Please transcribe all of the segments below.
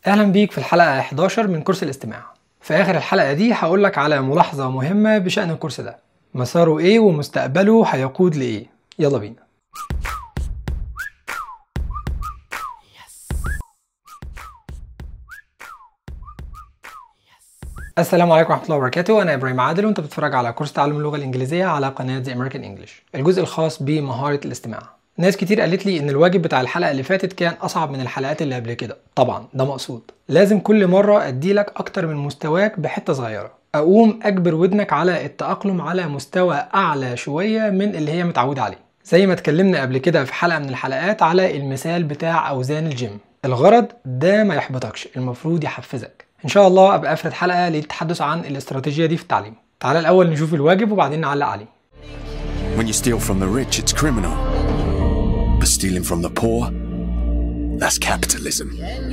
اهلا بيك في الحلقة 11 من كورس الاستماع في اخر الحلقة دي هقول لك على ملاحظة مهمة بشأن الكورس ده مساره ايه ومستقبله هيقود لايه يلا بينا السلام عليكم ورحمة الله وبركاته أنا إبراهيم عادل وأنت بتتفرج على كورس تعلم اللغة الإنجليزية على قناة The American English الجزء الخاص بمهارة الاستماع ناس كتير قالت لي ان الواجب بتاع الحلقه اللي فاتت كان اصعب من الحلقات اللي قبل كده طبعا ده مقصود لازم كل مره اديلك اكتر من مستواك بحته صغيره اقوم اجبر ودنك على التاقلم على مستوى اعلى شويه من اللي هي متعوده عليه زي ما اتكلمنا قبل كده في حلقه من الحلقات على المثال بتاع اوزان الجيم الغرض ده ما يحبطكش المفروض يحفزك ان شاء الله ابقى افرد حلقه للتحدث عن الاستراتيجيه دي في التعليم تعال الاول نشوف الواجب وبعدين نعلق عليه When you steal from the rich, it's criminal. But stealing from the poor, that's capitalism.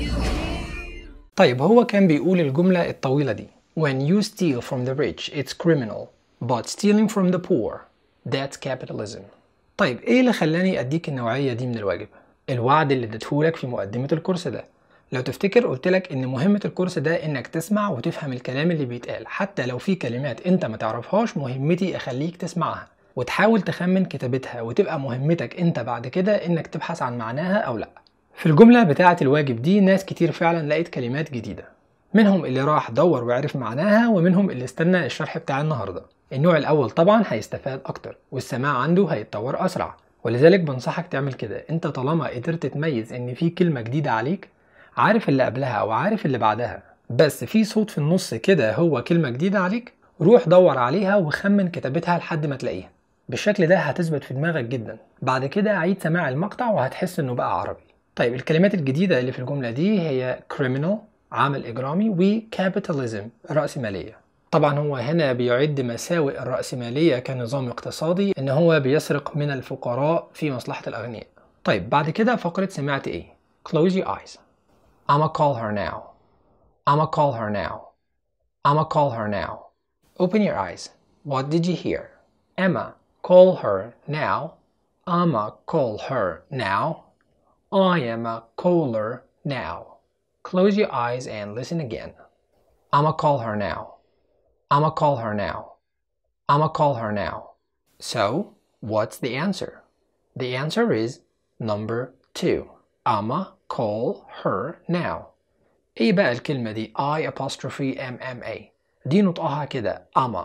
طيب هو كان بيقول الجملة الطويلة دي When you steal from the rich it's criminal but stealing from the poor that's capitalism طيب ايه اللي خلاني اديك النوعية دي من الواجب الوعد اللي اديتهولك في مقدمة الكورس ده لو تفتكر قلتلك ان مهمة الكورس ده انك تسمع وتفهم الكلام اللي بيتقال حتى لو في كلمات انت ما تعرفهاش مهمتي اخليك تسمعها وتحاول تخمن كتابتها وتبقى مهمتك انت بعد كده انك تبحث عن معناها او لا في الجملة بتاعة الواجب دي ناس كتير فعلا لقيت كلمات جديدة منهم اللي راح دور وعرف معناها ومنهم اللي استنى الشرح بتاع النهاردة النوع الأول طبعا هيستفاد أكتر والسماع عنده هيتطور أسرع ولذلك بنصحك تعمل كده انت طالما قدرت تميز ان في كلمة جديدة عليك عارف اللي قبلها او عارف اللي بعدها بس في صوت في النص كده هو كلمة جديدة عليك روح دور عليها وخمن كتابتها لحد ما تلاقيها بالشكل ده هتثبت في دماغك جدا بعد كده عيد سماع المقطع وهتحس انه بقى عربي طيب الكلمات الجديدة اللي في الجملة دي هي criminal عامل إجرامي و capitalism رأسمالية طبعا هو هنا بيعد مساوئ الرأسمالية كنظام اقتصادي ان هو بيسرق من الفقراء في مصلحة الأغنياء طيب بعد كده فقرة سمعت ايه close your eyes I'ma call her now I'ma call her now I'ma call her now open your eyes what did you hear Emma call her now I'ma call her now I am a caller now. Close your eyes and listen again. I'ma call her now. I'ma call her now. I'ma call her now. So, what's the answer? The answer is number two. I'ma call her now. ايه بقى الكلمة دي I apostrophe M M A دي نطقها كده أما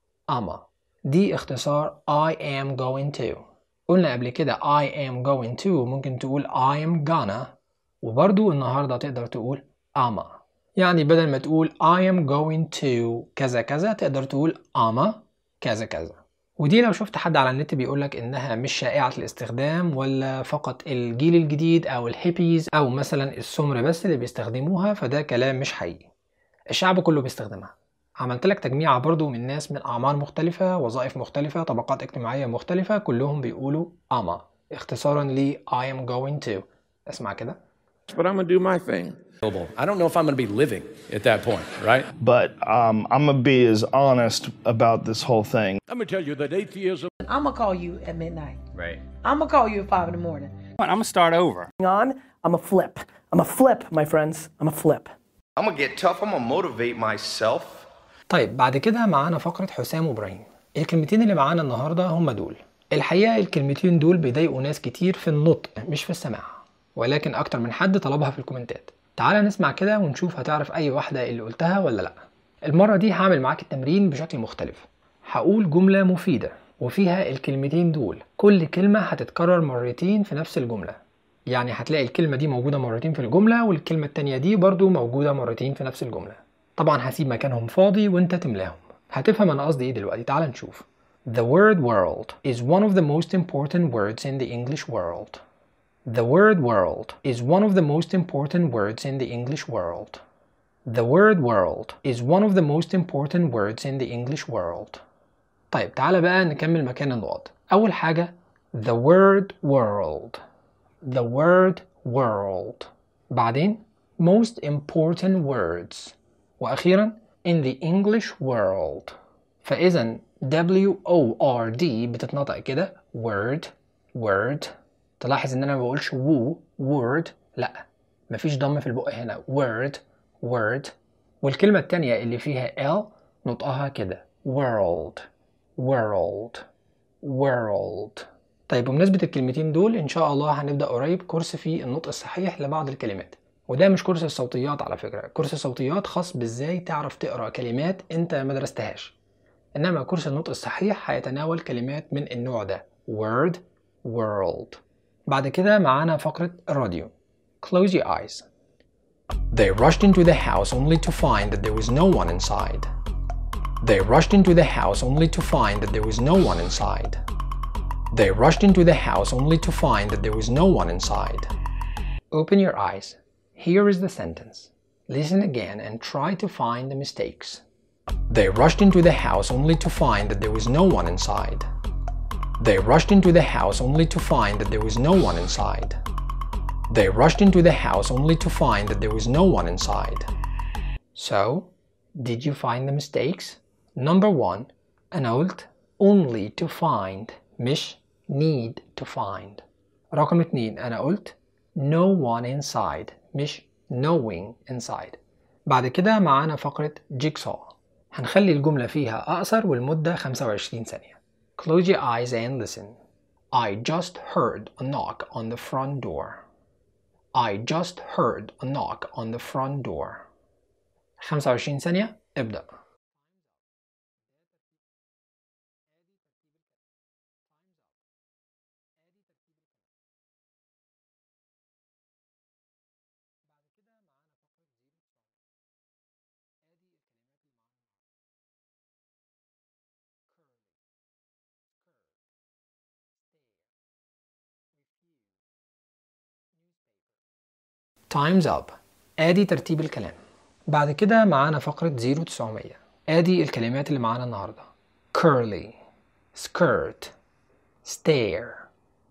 أما دي اختصار I am going to قلنا قبل كده I am going to ممكن تقول I am gonna وبرضو النهاردة تقدر تقول أما يعني بدل ما تقول I am going to كذا كذا تقدر تقول أما كذا كذا ودي لو شفت حد على النت بيقولك إنها مش شائعة الاستخدام ولا فقط الجيل الجديد أو الهيبيز أو مثلا السمر بس اللي بيستخدموها فده كلام مش حقيقي الشعب كله بيستخدمها عملت لك تجميعة برضو من ناس من أعمار مختلفة وظائف مختلفة طبقات اجتماعية مختلفة كلهم بيقولوا أما اختصارا ل I am going to اسمع كده but I'm gonna do my thing. I don't know if I'm going to be living at that point, right? but um, I'm gonna be as honest about this whole thing. Let me tell you that atheism I'm gonna call you at midnight. Right. I'm gonna call you at five in the morning. I'm going to start over. on, I'm a flip. I'm a flip, my friends. I'm a flip. I'm gonna get tough. I'm gonna motivate myself. طيب بعد كده معانا فقرة حسام وإبراهيم الكلمتين اللي معانا النهاردة هما دول الحقيقة الكلمتين دول بيضايقوا ناس كتير في النطق مش في السماع ولكن أكتر من حد طلبها في الكومنتات تعال نسمع كده ونشوف هتعرف أي واحدة اللي قلتها ولا لأ المرة دي هعمل معاك التمرين بشكل مختلف هقول جملة مفيدة وفيها الكلمتين دول كل كلمة هتتكرر مرتين في نفس الجملة يعني هتلاقي الكلمة دي موجودة مرتين في الجملة والكلمة التانية دي برضو موجودة مرتين في نفس الجملة طبعا هسيب مكانهم فاضي وانت تملاهم هتفهم انا قصدي ايه دلوقتي تعال نشوف The word world is one of the most important words in the English world. The word world is one of the most important words in the English world. The word world is one of the most important words in the English world. طيب تعالى بقى نكمل مكان النقط. أول حاجة the word world. The word world. بعدين most important words. وأخيرا in the English world. فإذا W O R D بتتنطق كده word word تلاحظ إن أنا ما بقولش woo word لأ مفيش ضم في البق هنا word word والكلمة التانية اللي فيها L نطقها كده world world world طيب بمناسبة الكلمتين دول إن شاء الله هنبدأ قريب كورس في النطق الصحيح لبعض الكلمات وده مش كورس الصوتيات على فكرة كورس الصوتيات خاص بإزاي تعرف تقرأ كلمات أنت ما درستهاش إنما كورس النطق الصحيح هيتناول كلمات من النوع ده word world بعد كده معانا فقرة الراديو close your eyes They rushed into the house only to find that there was no one inside. They rushed into the house only to find that there was no one inside. They rushed into the house only to find that there was no one inside. Open your eyes. Here is the sentence. Listen again and try to find the mistakes. They rushed into the house only to find that there was no one inside. They rushed into the house only to find that there was no one inside. They rushed into the house only to find that there was no one inside. So, did you find the mistakes? Number one, أنا قلت only to find مش need to find. رقم اتنين أنا قلت no one inside مش knowing inside. بعد كده معانا فقرة jigsaw. هنخلي الجملة فيها أقصر والمدة 25 ثانية. Close your eyes and listen. I just heard a knock on the front door. I just heard a knock on the front door. 25 ثانية ابدأ. Time's up. ادي ترتيب الكلام. بعد كده معانا فقرة 0900. ادي الكلمات اللي معانا النهاردة. curly, skirt, stare,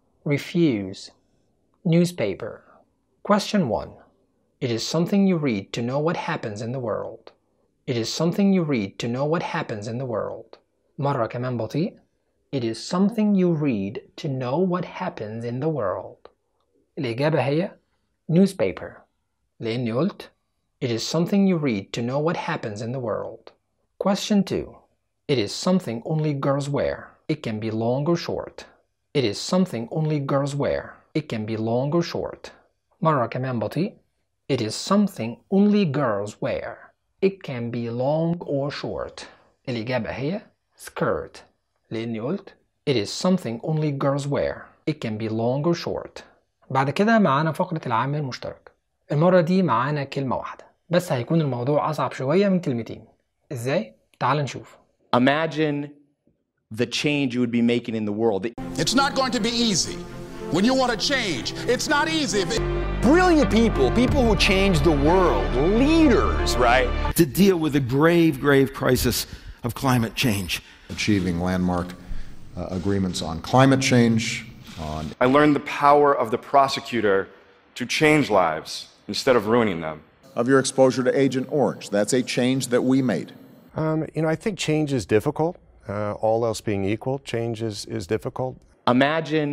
refuse, newspaper. Question 1. It is something you read to know what happens in the world. It is something you read to know what happens in the world. مرة كمان بطيء. It is something you read to know what happens in the world. الإجابة هي newspaper لأني قلت It is something you read to know what happens in the world. Question 2. It is something only girls wear. It can be long or short. It is something only girls wear. It can be long or short. مرة كمان بطيء. It is something only girls wear. It can be long or short. الإجابة هي skirt لأني قلت It is something only girls wear. It can be long or short. بعد كده معانا فقرة العامل المشترك المرة دي معانا كلمة واحدة بس هيكون الموضوع أصعب شوية من كلمتين إزاي؟ تعال نشوف Imagine the change you would be making in the world. It's not going to be easy. When you want to change, it's not easy. If it- Brilliant people, people who change the world, leaders, right? to deal with the grave, grave crisis of climate change. achieving landmark uh, agreements on climate change, on I learned the power of the prosecutor to change lives instead of ruining them. of your exposure to Agent Orange. That's a change that we made. Um, you know, I think change is difficult. Uh, all else being equal, change is, is difficult. Imagine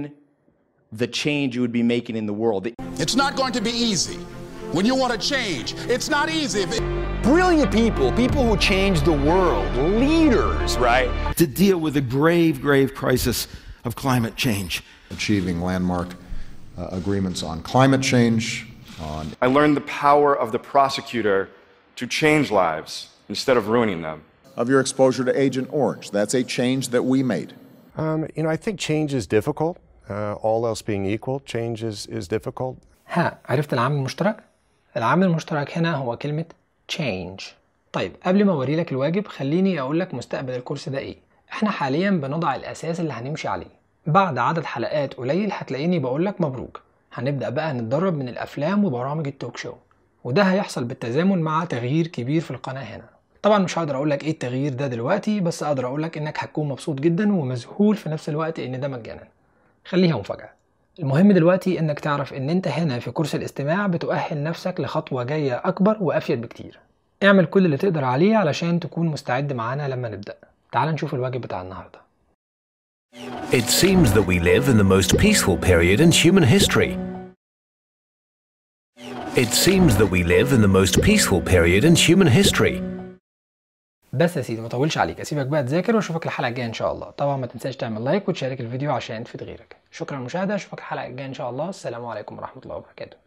the change you would be making in the world. It's not going to be easy. When you want to change, it's not easy. If it- Brilliant people, people who change the world, leaders, right? To deal with the grave, grave crisis of climate change. Achieving landmark uh, agreements on climate change, on I learned the power of the prosecutor to change lives instead of ruining them. of your exposure to Agent Orange. That's a change that we made. Um, you know, I think change is difficult. Uh, all else being equal, change is, is difficult. ها عرفت العامل المشترك؟ العامل المشترك هنا هو كلمة change طيب قبل ما اوري لك الواجب خليني اقول لك مستقبل الكورس ده ايه احنا حاليا بنضع الاساس اللي هنمشي عليه بعد عدد حلقات قليل هتلاقيني بقول لك مبروك هنبدأ بقى نتدرب من الافلام وبرامج التوك شو وده هيحصل بالتزامن مع تغيير كبير في القناة هنا طبعا مش هقدر اقول لك ايه التغيير ده دلوقتي بس اقدر اقول لك انك هتكون مبسوط جدا ومذهول في نفس الوقت ان ده مجانا خليها مفاجأة المهم دلوقتي انك تعرف ان انت هنا في كورس الاستماع بتؤهل نفسك لخطوة جاية اكبر وافيد بكتير اعمل كل اللي تقدر عليه علشان تكون مستعد معانا لما نبدأ تعال نشوف الواجب بتاع النهاردة It seems that we live in the most peaceful period in human history. It seems that we live in the most peaceful period in human history. بس يا سيدي ما اطولش عليك اسيبك بقى تذاكر واشوفك الحلقه الجايه ان شاء الله طبعا ما تنساش تعمل لايك وتشارك الفيديو عشان تفيد غيرك شكرا للمشاهده اشوفك الحلقه الجايه ان شاء الله السلام عليكم ورحمه الله وبركاته